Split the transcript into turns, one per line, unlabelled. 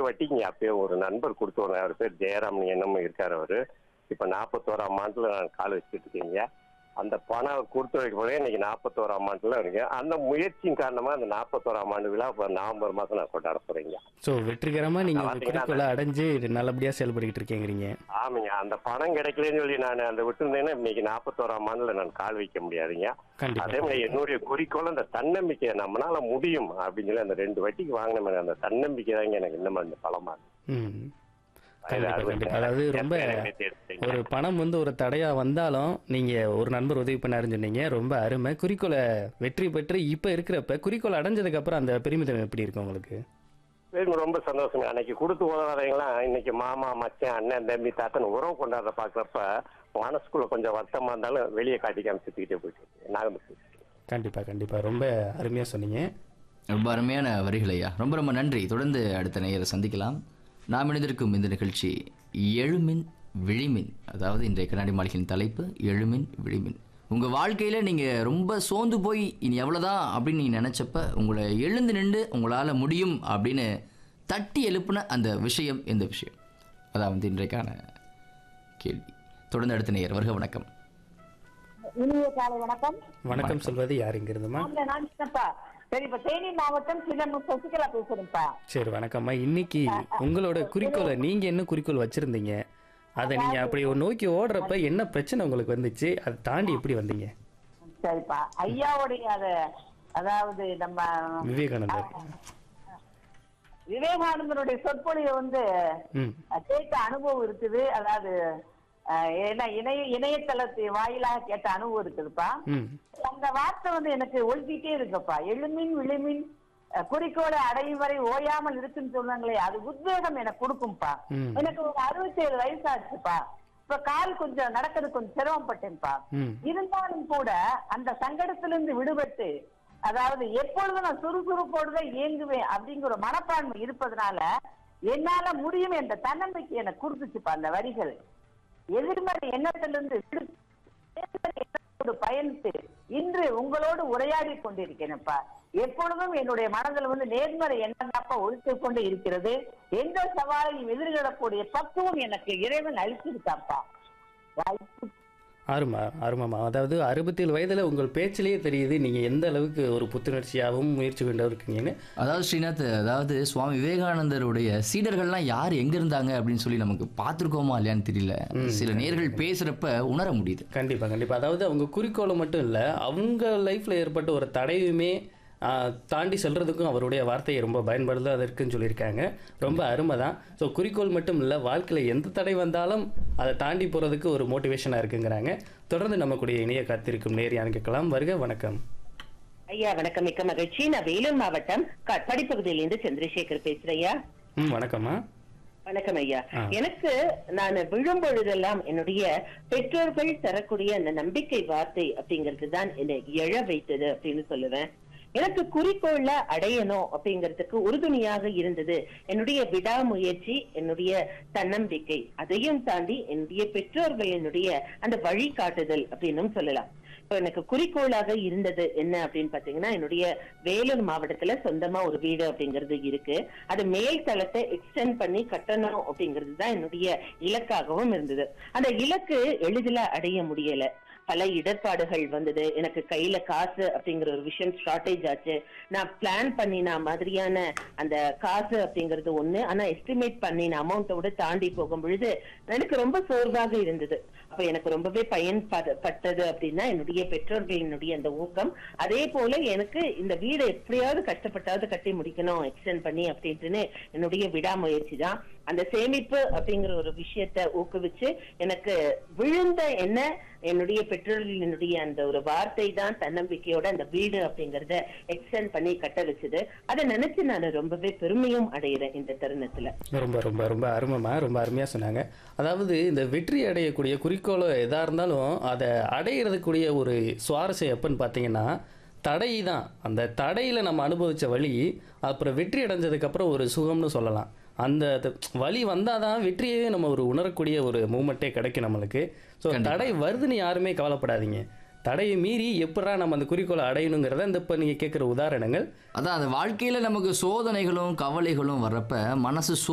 வட்டிக்குங்க அப்பயே ஒரு நண்பர் கொடுத்து அவர் பேர் ஜெயராம் என்னமோ இருக்காரு அவரு இப்ப நாற்பத்தோராம் ஆண்டுல நான் கால் வச்சுட்டு இருக்கீங்க அந்த பணம் கொடுத்து வைக்க போதே இன்னைக்கு நாற்பத்தோராம் ஆண்டுல இருக்கு அந்த முயற்சியின் காரணமா அந்த நாற்பத்தோராம் ஆண்டு விழா இப்ப நவம்பர் மாசம் நான் கொண்டாட போறேங்க
ஸோ வெற்றிகரமாக நீங்கள் உங்கள்
பார்த்தீங்கன்னா
குறிக்கோளை அடைஞ்சு நல்லபடியாக செயல்பட்டுக்கிட்டு இருக்கீங்கிறீங்க
ஆமாங்க அந்த பணம் கிடைக்கலன்னு சொல்லி நான் அந்த விட்டுருந்தேன்னா இன்னைக்கு நாற்பத்தோராம் ஆண்டுல நான் கால் வைக்க முடியாதுங்க அதே
கண்டிப்பாக
மாதிரி என்னுடைய குறிக்கோள் அந்த தன்னம்பிக்கை நம்மளால முடியும் அப்படின்னு சொல்லி அந்த ரெண்டு வட்டிக்கு வாங்கின அந்த தன்னம்பிக்கை தாங்க எனக்கு இன்னும் அந்த பலமா இருக்கு.
ம்
அது
கண்டிப்பாக
அருமை.
கண்டிப்பாக அதாவது ரொம்ப
எனக்கு தெரிஞ்சுங்க.
ஒரு பணம் வந்து ஒரு தடையாக வந்தாலும் நீங்கள் ஒரு நண்பர் உதவி பண்ணாருன்னு சொன்னீங்க ரொம்ப அருமை குறிக்கோளை வெற்றி பெற்று இப்போ இருக்கிறப்ப குறிக்கோள் அடைஞ்சதுக்கப்புறம் அந்த பெருமிதம் எப்படி இருக்கும் உங்களுக்கு
எனக்கு ரொம்ப சந்தோஷம் அன்னைக்கு கொடுத்து உதவுறவங்களாம் இன்னைக்கு மாமா மச்சான் அண்ணன் தம்பி தாத்தன் உறவு கொண்டாடுற பாக்குறப்ப மனசுக்குள்ள கொஞ்சம் வருத்தமா இருந்தாலும் வெளியே காட்டி காமிச்சுக்கிட்டே போயிட்டு நாகமூர்த்தி
கண்டிப்பாக கண்டிப்பாக ரொம்ப அருமையாக சொன்னீங்க
ரொம்ப அருமையான வரிகள் ஐயா ரொம்ப ரொம்ப நன்றி தொடர்ந்து அடுத்த நேயரை சந்திக்கலாம் நாம் இணைந்திருக்கும் இந்த நிகழ்ச்சி எழுமின் விழிமின் அதாவது இன்றைய கண்ணாடி மாளிகையின் தலைப்பு எழுமின் விழிமின் உங்கள் வாழ்க்கையில் நீங்கள் ரொம்ப சோர்ந்து போய் இனி எவ்வளோதான் அப்படின்னு நீங்கள் நினச்சப்ப உங்களை எழுந்து நின்று உங்களால் முடியும் அப்படின்னு தட்டி எழுப்புன அந்த விஷயம் எந்த விஷயம் அதான் வந்து இன்றைக்கான கேள்வி தொடர்ந்து அடுத்த நேயர் வருக வணக்கம்
இனிய காலை வணக்கம்
வணக்கம் சொல்வது யார் இங்க இருந்துமா
ஆமா, நான் சின்னப்பா சரி இப்ப தேனி மாவட்டம் சின்னமு சசிகலா பேசுறேன்ப்பா
சரி வணக்கம்மா இன்னைக்கு உங்களோட குறிக்கோளை நீங்க என்ன குறிக்கோள் வச்சிருந்தீங்க அதை நீங்க அப்படி ஒரு நோக்கி ஓடுறப்ப என்ன பிரச்சனை உங்களுக்கு வந்துச்சு அதை தாண்டி எப்படி வந்தீங்க
சரிப்பா ஐயாவுடைய அத அதாவது நம்ம
விவேகானந்தர்
விவேகானந்தருடைய சொற்பொழிவை வந்து
ம்
அஹ், கேட்ட அனுபவம் இருக்குது அதாவது அஹ், என்ன இணைய இணையதளத்து வாயிலாக கேட்ட அனுபவம் இருக்குதுப்பா
ம்
அந்த வார்த்தை வந்து எனக்கு ஒழுங்கிட்டே இருக்குப்பா எழுமின் விழுமின் அஹ், குறிக்கோளை அடையும் வரை ஓயாமல் இருக்குன்னு சொன்னாங்களே அது உத்வேகம் எனக்கு கொடுக்கும்பா
ம்.
எனக்கு ஒரு அறுபத்தி ஏழு வயசு ஆச்சுப்பா இப்ப கால் கொஞ்சம் நடக்கிறது கொஞ்சம் சிரமப்பட்டேன்ப்பா
ம்
இருந்தாலும் கூட அந்த சங்கடத்திலிருந்து விடுபட்டு அதாவது எப்பொழுதும் நான் சுறுசுறுப்போடு தான் இயங்குவேன் அப்படிங்கிற ஒரு மனப்பான்மை இருப்பதனால என்னால முடியும் என்ற தன்னம்பிக்கை எனக்கு கொடுத்துச்சுப்பா அந்த வரிகள் எதிர்மறை எண்ணத்திலிருந்து விடு- நேர்மறை எண்ணத்தோடு பயணித்து இன்று உங்களோடு உரையாடி கொண்டிருக்கிறேன்ப்பா எப்பொழுதும் என்னுடைய மனதில் வந்து நேர்மறை எண்ணம் தாப்பா ஒழித்துக் கொண்டு இருக்கிறது எந்த சவாலையும் எதிர்கொள்ளக்கூடிய பக்குவம் எனக்கு இறைவன் அளிச்சிருக்காப்பா வாய்ப்பு
ஆறுமா ஆறுமாமா அதாவது அறுபத்தேழு வயதுல உங்கள் பேச்சிலேயே தெரியுது நீங்க எந்த அளவுக்கு ஒரு புத்துணர்ச்சியாகவும் முயற்சி கொண்டு இருக்கீங்கன்னு
அதாவது ஸ்ரீநாத் அதாவது சுவாமி விவேகானந்தருடைய சீடர்கள்லாம் யார் எங்க இருந்தாங்க அப்படின்னு சொல்லி நமக்கு பார்த்துருக்கோமா இல்லையான்னு தெரியல சில நேர்கள் பேசுறப்ப உணர முடியுது
கண்டிப்பா கண்டிப்பா அதாவது அவங்க குறிக்கோளை மட்டும் இல்ல அவங்க லைஃப்ல ஏற்பட்ட ஒரு தடையுமே ஆ, தாண்டி செல்றதுக்கும் அவருடைய வார்த்தையை ரொம்ப பயன்படுதா இருக்குன்னு சொல்லியிருக்காங்க ரொம்ப அருமை தான் ஸோ குறிக்கோள் மட்டும் இல்லை வாழ்க்கையில் எந்த தடை வந்தாலும் அதை தாண்டி போகிறதுக்கு ஒரு மோட்டிவேஷனாக இருக்குங்கிறாங்க தொடர்ந்து நம்ம கூடிய இணைய காத்திருக்கும் நேரியான்னு கேட்கலாம் வருக வணக்கம்
ஐயா வணக்கம் மிக்க மகிழ்ச்சி நான் வேலூர் மாவட்டம் கட்பாடி பகுதியிலிருந்து சந்திரசேகர் பேசுறேன் ஐயா
ம் வணக்கம்மா
வணக்கம் ஐயா
ஆ.
எனக்கு நான் விழும் பொழுதெல்லாம் என்னுடைய பெற்றோர்கள் தரக்கூடிய அந்த நம்பிக்கை வார்த்தை அப்படிங்கிறது தான் என்னை எழ வைத்தது அப்படின்னு சொல்லுவேன் எனக்கு குறிக்கோள்ல அடையணும் அப்படிங்கிறதுக்கு உறுதுணையாக இருந்தது என்னுடைய விடாமுயற்சி என்னுடைய தன்னம்பிக்கை அதையும் தாண்டி என்னுடைய பெற்றோர்களினுடைய அந்த வழிகாட்டுதல் அப்படின்னும் சொல்லலாம் இப்ப எனக்கு குறிக்கோளாக இருந்தது என்ன அப்படின்னு பாத்தீங்கன்னா என்னுடைய வேலூர் மாவட்டத்துல சொந்தமா ஒரு வீடு அப்படிங்கிறது இருக்கு அது மேல் தளத்தை எக்ஸ்டெண்ட் பண்ணி கட்டணும் அப்படிங்கிறது தான் என்னுடைய இலக்காகவும் இருந்தது அந்த இலக்கு எளிதில அடைய முடியல பல இடர்பாடுகள் வந்தது எனக்கு கையில காசு அப்படிங்கிற ஒரு விஷயம் ஷார்டேஜ் ஆச்சு நான் பிளான் பண்ணின மாதிரியான அந்த காசு அப்படிங்கிறது ஒண்ணு ஆனா எஸ்டிமேட் பண்ணின அமௌண்ட்டை விட தாண்டி போகும் பொழுது எனக்கு ரொம்ப சோர்வாக இருந்தது அப்ப எனக்கு ரொம்பவே பயன்பட்டது அப்படின்னா என்னுடைய பெற்றோர்களினுடைய அந்த ஊக்கம் அதே போல எனக்கு இந்த வீடை எப்படியாவது கஷ்டப்பட்டாவது கட்டி முடிக்கணும் எக்ஸ்டெண்ட் பண்ணி அப்படின்ட்டுன்னு என்னுடைய விடாமுயற்சி தான் அந்த சேமிப்பு அப்படிங்கிற ஒரு விஷயத்த ஊக்குவிச்சு எனக்கு விழுந்த என்ன என்னுடைய பெற்றோர்களினுடைய அந்த ஒரு வார்த்தை தான் தன்னம்பிக்கையோட அந்த வீடு அப்படிங்கறத எக்ஸ்டெண்ட் பண்ணி கட்ட வச்சது அதை நினைச்சு நான் ரொம்பவே பெருமையும் அடைகிறேன் இந்த தருணத்துல
ரொம்ப ரொம்ப ரொம்ப அருமைமா ரொம்ப அருமையாக சொன்னாங்க அதாவது இந்த வெற்றி அடையக்கூடிய குறிக்கோளோ எதாக இருந்தாலும் அதை அடையிறதுக்குரிய ஒரு சுவாரஸ்யம் எப்போன்னு பார்த்தீங்கன்னா தடை தான் அந்த தடையில் நம்ம அனுபவித்த வழி அப்புறம் வெற்றி அடைஞ்சதுக்கப்புறம் ஒரு சுகம்னு சொல்லலாம் அந்த த- வலி வந்தால் தான் வெற்றியே நம்ம ஒரு உணரக்கூடிய ஒரு மூமெண்ட்டே கிடைக்கும் நம்மளுக்கு ஸோ தடை வருதுன்னு யாருமே கவலைப்படாதீங்க தடையை மீறி எப்படா நம்ம அந்த குறிக்கோளை அடையணுங்கிறத இந்த இப்போ நீங்கள் கேட்குற உதாரணங்கள்
அதான் அந்த வாழ்க்கையில நமக்கு சோதனைகளும் கவலைகளும் வர்றப்ப மனசு